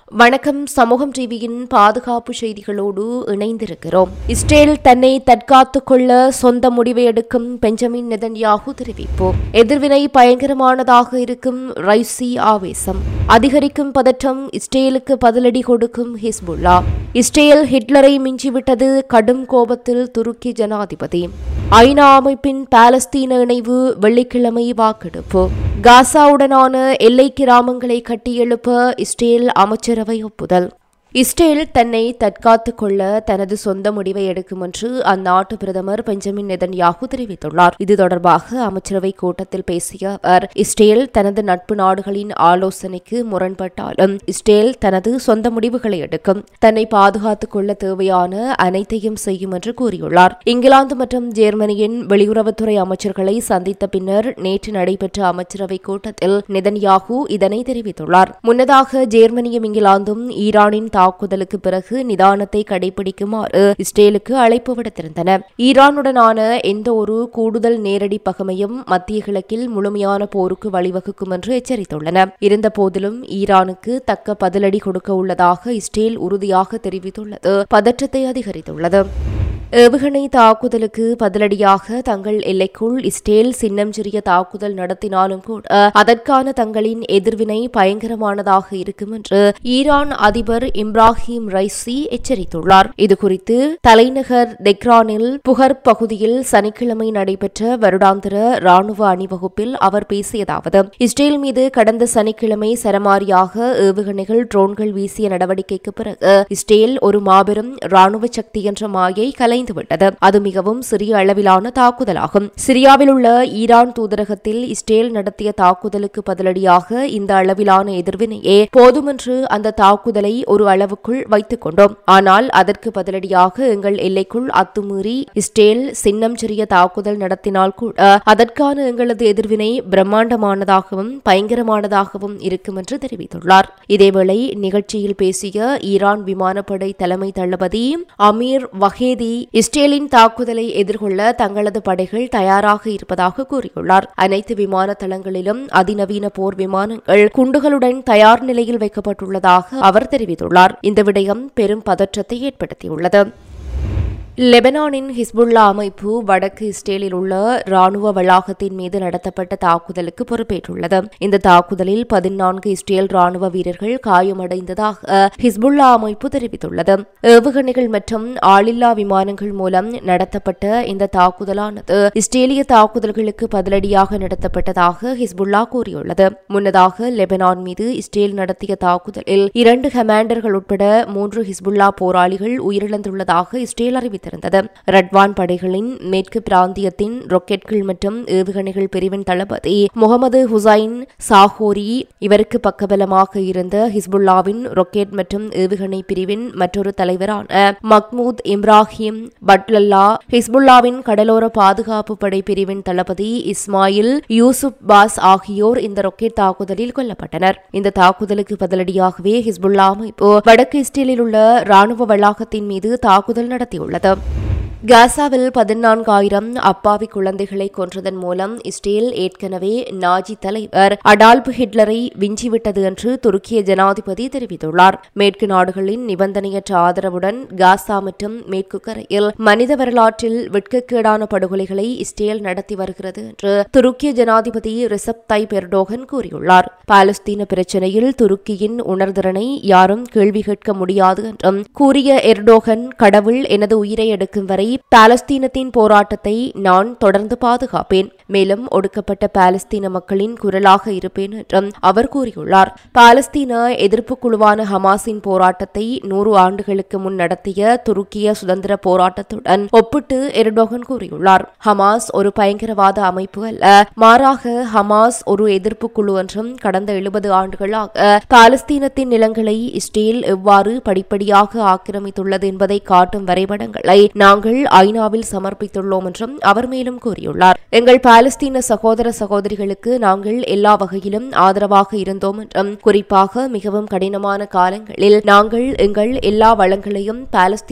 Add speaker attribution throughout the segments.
Speaker 1: வணக்கம் சமூகம் டிவியின் பாதுகாப்பு செய்திகளோடு இணைந்திருக்கிறோம் இஸ்ரேல் தன்னை தற்காத்துக் கொள்ள சொந்த முடிவை எடுக்கும் பெஞ்சமின் நெதன்யாகு தெரிவிப்பு எதிர்வினை பயங்கரமானதாக இருக்கும் ரைசி ஆவேசம் அதிகரிக்கும் பதற்றம் இஸ்ரேலுக்கு பதிலடி கொடுக்கும் ஹிஸ்புல்லா இஸ்ரேல் ஹிட்லரை மிஞ்சிவிட்டது கடும் கோபத்தில் துருக்கி ஜனாதிபதி ஐநா அமைப்பின் பாலஸ்தீன இணைவு வெள்ளிக்கிழமை வாக்கெடுப்பு காசாவுடனான எல்லை கிராமங்களை கட்டியெழுப்ப இஸ்ரேல் அமைச்சரவை ஒப்புதல் இஸ்ரேல் தன்னை தற்காத்துக் கொள்ள தனது சொந்த முடிவை எடுக்கும் என்று அந்நாட்டு பிரதமர் பெஞ்சமின் நெதன்யாகு தெரிவித்துள்ளார் இது தொடர்பாக அமைச்சரவை கூட்டத்தில் பேசிய அவர் இஸ்ரேல் தனது நட்பு நாடுகளின் ஆலோசனைக்கு முரண்பட்டாலும் இஸ்ரேல் தனது சொந்த முடிவுகளை எடுக்கும் தன்னை பாதுகாத்துக் கொள்ள தேவையான அனைத்தையும் செய்யும் என்று கூறியுள்ளார் இங்கிலாந்து மற்றும் ஜெர்மனியின் வெளியுறவுத்துறை அமைச்சர்களை சந்தித்த பின்னர் நேற்று நடைபெற்ற அமைச்சரவை கூட்டத்தில் நெதன்யாகு இதனை தெரிவித்துள்ளார் முன்னதாக ஜெர்மனியும் இங்கிலாந்தும் ஈரானின் தாக்குதலுக்கு பிறகு நிதானத்தை கடைபிடிக்குமாறு இஸ்ரேலுக்கு அழைப்பு விடுத்திருந்தன ஈரானுடனான எந்த ஒரு கூடுதல் நேரடி பகமையும் மத்திய கிழக்கில் முழுமையான போருக்கு வழிவகுக்கும் என்று எச்சரித்துள்ளன இருந்தபோதிலும் ஈரானுக்கு தக்க பதிலடி கொடுக்க உள்ளதாக இஸ்ரேல் உறுதியாக தெரிவித்துள்ளது பதற்றத்தை அதிகரித்துள்ளது ஏவுகணை தாக்குதலுக்கு பதிலடியாக தங்கள் எல்லைக்குள் இஸ்ரேல் சின்னம் சிறிய தாக்குதல் நடத்தினாலும் கூட அதற்கான தங்களின் எதிர்வினை பயங்கரமானதாக இருக்கும் என்று ஈரான் அதிபர் இப்ராஹிம் ரைசி எச்சரித்துள்ளார் இதுகுறித்து தலைநகர் தெக்ரானில் புகர் பகுதியில் சனிக்கிழமை நடைபெற்ற வருடாந்திர ராணுவ அணிவகுப்பில் அவர் பேசியதாவது இஸ்ரேல் மீது கடந்த சனிக்கிழமை சரமாரியாக ஏவுகணைகள் ட்ரோன்கள் வீசிய நடவடிக்கைக்கு பிறகு இஸ்ரேல் ஒரு மாபெரும் ராணுவ சக்தி என்ற மாயை கலை விட்டது அது மிகவும் சிறிய அளவிலான தாக்குதலாகும் சிரியாவில் உள்ள ஈரான் தூதரகத்தில் இஸ்ரேல் நடத்திய தாக்குதலுக்கு பதிலடியாக இந்த அளவிலான எதிர்வினையே போதுமென்று அந்த தாக்குதலை ஒரு அளவுக்குள் வைத்துக் கொண்டோம் ஆனால் அதற்கு பதிலடியாக எங்கள் எல்லைக்குள் அத்துமீறி இஸ்ரேல் சின்னம் சிறிய தாக்குதல் நடத்தினால் கூட அதற்கான எங்களது எதிர்வினை பிரம்மாண்டமானதாகவும் பயங்கரமானதாகவும் இருக்கும் என்று தெரிவித்துள்ளார் இதேவேளை நிகழ்ச்சியில் பேசிய ஈரான் விமானப்படை தலைமை தளபதி அமீர் வஹேதி இஸ்ரேலின் தாக்குதலை எதிர்கொள்ள தங்களது படைகள் தயாராக இருப்பதாக கூறியுள்ளார் அனைத்து விமான தளங்களிலும் அதிநவீன போர் விமானங்கள் குண்டுகளுடன் தயார் நிலையில் வைக்கப்பட்டுள்ளதாக அவர் தெரிவித்துள்ளார் இந்த விடயம் பெரும் பதற்றத்தை ஏற்படுத்தியுள்ளது லெபனானின் ஹிஸ்புல்லா அமைப்பு வடக்கு இஸ்ரேலில் உள்ள ராணுவ வளாகத்தின் மீது நடத்தப்பட்ட தாக்குதலுக்கு பொறுப்பேற்றுள்ளது இந்த தாக்குதலில் பதினான்கு இஸ்ரேல் ராணுவ வீரர்கள் காயமடைந்ததாக ஹிஸ்புல்லா அமைப்பு தெரிவித்துள்ளது ஏவுகணைகள் மற்றும் ஆளில்லா விமானங்கள் மூலம் நடத்தப்பட்ட இந்த தாக்குதலானது இஸ்ரேலிய தாக்குதல்களுக்கு பதிலடியாக நடத்தப்பட்டதாக ஹிஸ்புல்லா கூறியுள்ளது முன்னதாக லெபனான் மீது இஸ்ரேல் நடத்திய தாக்குதலில் இரண்டு கமாண்டர்கள் உட்பட மூன்று ஹிஸ்புல்லா போராளிகள் உயிரிழந்துள்ளதாக இஸ்ரேல் அறிவித்தது இருந்தது ரட்வான் படைகளின் மேற்கு பிராந்தியத்தின் ராக்கெட்கள் மற்றும் ஏவுகணைகள் பிரிவின் தளபதி முகமது ஹுசைன் சாஹோரி இவருக்கு பக்கபலமாக இருந்த ஹிஸ்புல்லாவின் ராக்கெட் மற்றும் ஏவுகணை பிரிவின் மற்றொரு தலைவரான மக்மூத் இப்ராஹிம் பட்லல்லா ஹிஸ்புல்லாவின் கடலோர பாதுகாப்பு படை பிரிவின் தளபதி இஸ்மாயில் யூசுப் பாஸ் ஆகியோர் இந்த ராக்கெட் தாக்குதலில் கொல்லப்பட்டனர் இந்த தாக்குதலுக்கு பதிலடியாகவே ஹிஸ்புல்லா அமைப்பு வடக்கு இஸ்ரேலில் உள்ள ராணுவ வளாகத்தின் மீது தாக்குதல் நடத்தியுள்ளது காசாவில் பதினான்காயிரம் அப்பாவி குழந்தைகளை கொன்றதன் மூலம் இஸ்ரேல் ஏற்கனவே நாஜி தலைவர் அடால்பு ஹிட்லரை விஞ்சிவிட்டது என்று துருக்கிய ஜனாதிபதி தெரிவித்துள்ளார் மேற்கு நாடுகளின் நிபந்தனையற்ற ஆதரவுடன் காசா மற்றும் மேற்கு கரையில் மனித வரலாற்றில் வெட்கக்கேடான படுகொலைகளை இஸ்ரேல் நடத்தி வருகிறது என்று துருக்கிய ஜனாதிபதி ரிசப் தை பெர்டோகன் கூறியுள்ளார் பாலஸ்தீன பிரச்சினையில் துருக்கியின் உணர்திறனை யாரும் கேள்வி கேட்க முடியாது என்றும் கூறிய எர்டோகன் கடவுள் எனது உயிரை எடுக்கும் வரை பாலஸ்தீனத்தின் போராட்டத்தை நான் தொடர்ந்து பாதுகாப்பேன் மேலும் ஒடுக்கப்பட்ட பாலஸ்தீன மக்களின் குரலாக இருப்பேன் என்றும் அவர் கூறியுள்ளார் பாலஸ்தீன எதிர்ப்பு குழுவான ஹமாஸின் போராட்டத்தை நூறு ஆண்டுகளுக்கு முன் நடத்திய துருக்கிய சுதந்திர போராட்டத்துடன் ஒப்பிட்டு எர்டோகன் கூறியுள்ளார் ஹமாஸ் ஒரு பயங்கரவாத அமைப்பு அல்ல மாறாக ஹமாஸ் ஒரு எதிர்ப்பு குழு என்றும் கடந்த எழுபது ஆண்டுகளாக பாலஸ்தீனத்தின் நிலங்களை இஸ்ரேல் எவ்வாறு படிப்படியாக ஆக்கிரமித்துள்ளது என்பதை காட்டும் வரைபடங்களை நாங்கள் ஐநாவில் சமர்ப்பித்துள்ளோம் என்றும் அவர் மேலும் கூறியுள்ளார் எங்கள் பாலஸ்தீன சகோதர சகோதரிகளுக்கு நாங்கள் எல்லா வகையிலும் ஆதரவாக இருந்தோம் என்றும் குறிப்பாக மிகவும் கடினமான காலங்களில் நாங்கள் எங்கள் எல்லா வளங்களையும்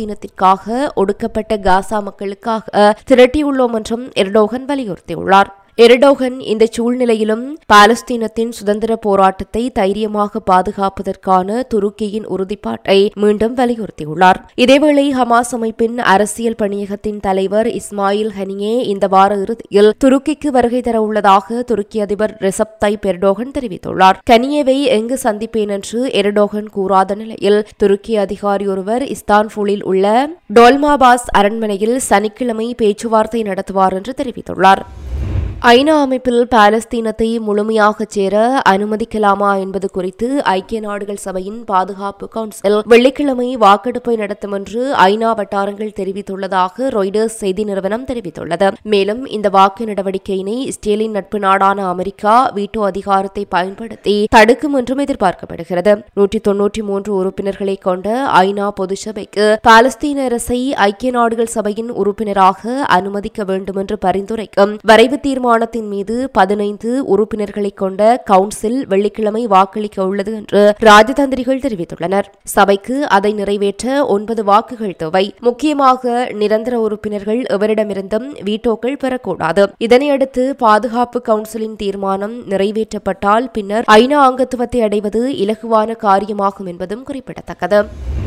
Speaker 1: பாலஸ்தீனத்திற்காக ஒடுக்கப்பட்ட காசா மக்களுக்காக திரட்டியுள்ளோம் என்றும் எர்டோகன் வலியுறுத்தியுள்ளார் எர்டோகன் இந்த சூழ்நிலையிலும் பாலஸ்தீனத்தின் சுதந்திர போராட்டத்தை தைரியமாக பாதுகாப்பதற்கான துருக்கியின் உறுதிப்பாட்டை மீண்டும் வலியுறுத்தியுள்ளார் இதேவேளை ஹமாஸ் அமைப்பின் அரசியல் பணியகத்தின் தலைவர் இஸ்மாயில் ஹனியே இந்த வார இறுதியில் துருக்கிக்கு வருகை தர உள்ளதாக துருக்கி அதிபர் ரெசப் தைப் எர்டோகன் தெரிவித்துள்ளார் கனியேவை எங்கு சந்திப்பேன் என்று எர்டோகன் கூறாத நிலையில் துருக்கி அதிகாரி ஒருவர் இஸ்தான்புலில் உள்ள டோல்மாபாஸ் அரண்மனையில் சனிக்கிழமை பேச்சுவார்த்தை நடத்துவார் என்று தெரிவித்துள்ளார் ஐநா அமைப்பில் பாலஸ்தீனத்தை முழுமையாக சேர அனுமதிக்கலாமா என்பது குறித்து ஐக்கிய நாடுகள் சபையின் பாதுகாப்பு கவுன்சில் வெள்ளிக்கிழமை வாக்கெடுப்பை நடத்தும் என்று ஐநா வட்டாரங்கள் தெரிவித்துள்ளதாக ரொய்டர்ஸ் செய்தி நிறுவனம் தெரிவித்துள்ளது மேலும் இந்த வாக்கு நடவடிக்கையினை இஸ்ரேலின் நட்பு நாடான அமெரிக்கா வீட்டோ அதிகாரத்தை பயன்படுத்தி தடுக்கும் என்றும் எதிர்பார்க்கப்படுகிறது நூற்றி தொன்னூற்றி மூன்று உறுப்பினர்களை கொண்ட ஐநா பொதுச்சபைக்கு பாலஸ்தீன அரசை ஐக்கிய நாடுகள் சபையின் உறுப்பினராக அனுமதிக்க வேண்டும் என்று பரிந்துரைக்கும் வரைவு தீர்மானம் தீர்மானத்தின் மீது பதினைந்து உறுப்பினர்களை கொண்ட கவுன்சில் வெள்ளிக்கிழமை வாக்களிக்க உள்ளது என்று ராஜதந்திரிகள் தெரிவித்துள்ளனர் சபைக்கு அதை நிறைவேற்ற ஒன்பது வாக்குகள் தேவை முக்கியமாக நிரந்தர உறுப்பினர்கள் எவரிடமிருந்தும் வீட்டோக்கள் பெறக்கூடாது இதனையடுத்து பாதுகாப்பு கவுன்சிலின் தீர்மானம் நிறைவேற்றப்பட்டால் பின்னர் ஐநா அங்கத்துவத்தை அடைவது இலகுவான காரியமாகும் என்பதும் குறிப்பிடத்தக்கது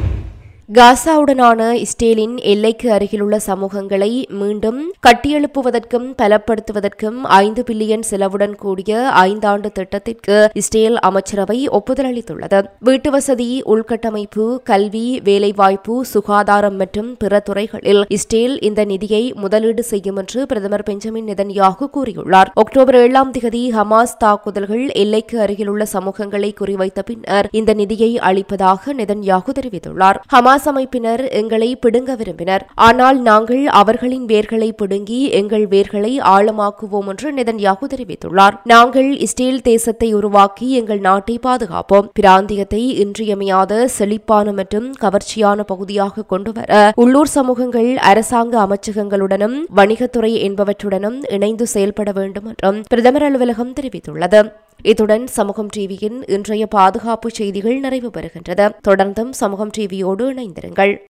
Speaker 1: காசாவுடனான இஸ்ரேலின் எல்லைக்கு அருகிலுள்ள சமூகங்களை மீண்டும் கட்டியெழுப்புவதற்கும் பலப்படுத்துவதற்கும் ஐந்து பில்லியன் செலவுடன் கூடிய ஐந்தாண்டு திட்டத்திற்கு இஸ்ரேல் அமைச்சரவை ஒப்புதல் அளித்துள்ளது வீட்டு வசதி உள்கட்டமைப்பு கல்வி வேலைவாய்ப்பு சுகாதாரம் மற்றும் பிற துறைகளில் இஸ்ரேல் இந்த நிதியை முதலீடு செய்யும் என்று பிரதமர் பெஞ்சமின் நெதன்யாகு கூறியுள்ளார் அக்டோபர் ஏழாம் தேதி ஹமாஸ் தாக்குதல்கள் எல்லைக்கு அருகிலுள்ள சமூகங்களை குறிவைத்த பின்னர் இந்த நிதியை அளிப்பதாக நெதன்யாகு தெரிவித்துள்ளார் ஹமாஸ் ஹமாஸ் அமைப்பினர் எங்களை பிடுங்க விரும்பினர் ஆனால் நாங்கள் அவர்களின் வேர்களை பிடுங்கி எங்கள் வேர்களை ஆழமாக்குவோம் என்று நெதன்யாகு தெரிவித்துள்ளார் நாங்கள் இஸ்ரேல் தேசத்தை உருவாக்கி எங்கள் நாட்டை பாதுகாப்போம் பிராந்தியத்தை இன்றியமையாத செழிப்பான மற்றும் கவர்ச்சியான பகுதியாக கொண்டுவர உள்ளூர் சமூகங்கள் அரசாங்க அமைச்சகங்களுடனும் வணிகத்துறை என்பவற்றுடனும் இணைந்து செயல்பட வேண்டும் என்றும் பிரதமர் அலுவலகம் தெரிவித்துள்ளது இத்துடன் சமூகம் டிவியின் இன்றைய பாதுகாப்பு செய்திகள் நிறைவு பெறுகின்றது தொடர்ந்தும் சமூகம் டிவியோடு இணைந்திருங்கள்